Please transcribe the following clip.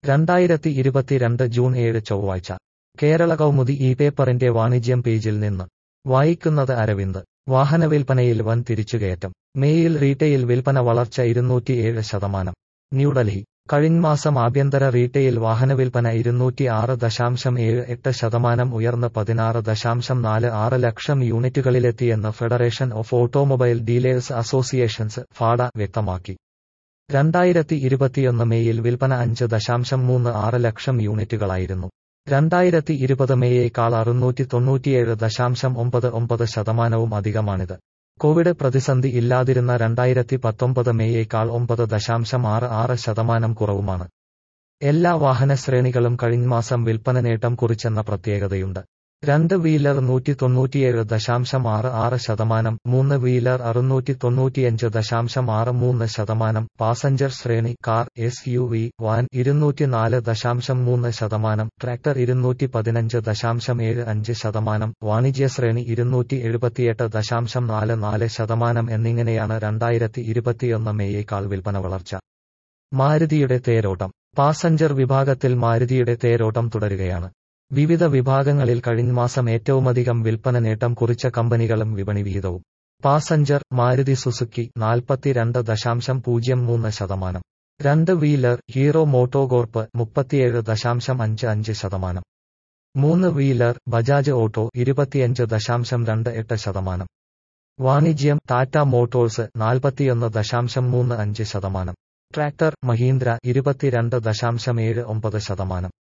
രണ്ടായിരത്തി ഇരുപത്തിരണ്ട് ജൂൺ ഏഴ് ചൊവ്വാഴ്ച കേരള കൗമുദി ഈ പേപ്പറിന്റെ വാണിജ്യം പേജിൽ നിന്ന് വായിക്കുന്നത് അരവിന്ദ് വാഹന വിൽപ്പനയിൽ വൻ തിരിച്ചുകയറ്റം മേയിൽ റീറ്റെയിൽ വിൽപ്പന വളർച്ച ഇരുന്നൂറ്റിയേഴ് ശതമാനം ന്യൂഡൽഹി കഴിഞ്ഞമാസം ആഭ്യന്തര റീറ്റെയിൽ വാഹന വിൽപ്പന ഇരുന്നൂറ്റി ആറ് ദശാംശം ഏഴ് എട്ട് ശതമാനം ഉയർന്ന് പതിനാറ് ദശാംശം നാല് ആറ് ലക്ഷം യൂണിറ്റുകളിലെത്തിയെന്ന് federation of automobile dealers associations FADA വ്യക്തമാക്കി രണ്ടായിരത്തി ഇരുപത്തിയൊന്ന് മേയിൽ വിൽപ്പന അഞ്ച് ദശാംശം മൂന്ന് ആറ് ലക്ഷം യൂണിറ്റുകളായിരുന്നു രണ്ടായിരത്തി ഇരുപത് മേയേക്കാൾ അറുന്നൂറ്റി തൊണ്ണൂറ്റിയേഴ് ദശാംശം ഒമ്പത് ഒമ്പത് ശതമാനവും അധികമാണിത് കോവിഡ് പ്രതിസന്ധി ഇല്ലാതിരുന്ന രണ്ടായിരത്തി പത്തൊമ്പത് മേയേക്കാൾ ഒമ്പത് ദശാംശം ആറ് ആറ് ശതമാനം കുറവുമാണ് എല്ലാ വാഹന ശ്രേണികളും കഴിഞ്ഞമാസം വിൽപ്പന നേട്ടം കുറിച്ചെന്ന പ്രത്യേകതയുണ്ട് രണ്ട് വീലർ നൂറ്റി തൊണ്ണൂറ്റിയേഴ് ദശാംശം ആറ് ആറ് ശതമാനം മൂന്ന് വീലർ അറുന്നൂറ്റി തൊണ്ണൂറ്റിയഞ്ച് ദശാംശം ആറ് മൂന്ന് ശതമാനം പാസഞ്ചർ ശ്രേണി car S U V van ഇരുന്നൂറ്റിനാല് ദശാംശം മൂന്ന് ശതമാനം ട്രാക്ടർ ഇരുന്നൂറ്റി പതിനഞ്ച് ദശാംശം ഏഴ് അഞ്ച് ശതമാനം വാണിജ്യ ശ്രേണി ഇരുന്നൂറ്റി എഴുപത്തിയെട്ട് ദശാംശം നാല് നാല് ശതമാനം എന്നിങ്ങനെയാണ് രണ്ടായിരത്തി ഇരുപത്തിയൊന്ന് മേയേക്കാൾ വിൽപ്പന വളർച്ച മാരുതിയുടെ തേരോട്ടം പാസഞ്ചർ വിഭാഗത്തിൽ മാരുതിയുടെ തേരോട്ടം തുടരുകയാണ് വിവിധ വിഭാഗങ്ങളിൽ കഴിഞ്ഞമാസം ഏറ്റവുമധികം വിൽപ്പന നേട്ടം കുറിച്ച കമ്പനികളും വിപണി വിഹിതവും പാസഞ്ചർ മാരുതി സുസുക്കി നാൽപ്പത്തിരണ്ട് ദശാംശം പൂജ്യം മൂന്ന് ശതമാനം രണ്ട് വീലർ ഹീറോ മോട്ടോകോർപ്പ് മുപ്പത്തിയേഴ് ദശാംശം അഞ്ച് അഞ്ച് ശതമാനം മൂന്ന് വീലർ ബജാജ് ഓട്ടോ ഇരുപത്തിയഞ്ച് ദശാംശം രണ്ട് എട്ട് ശതമാനം വാണിജ്യം ടാറ്റ മോട്ടോഴ്സ് നാൽപ്പത്തിയൊന്ന് ദശാംശം മൂന്ന് അഞ്ച് ശതമാനം ട്രാക്ടർ മഹീന്ദ്ര ഇരുപത്തിരണ്ട് ദശാംശം ഏഴ് ഒമ്പത് ശതമാനം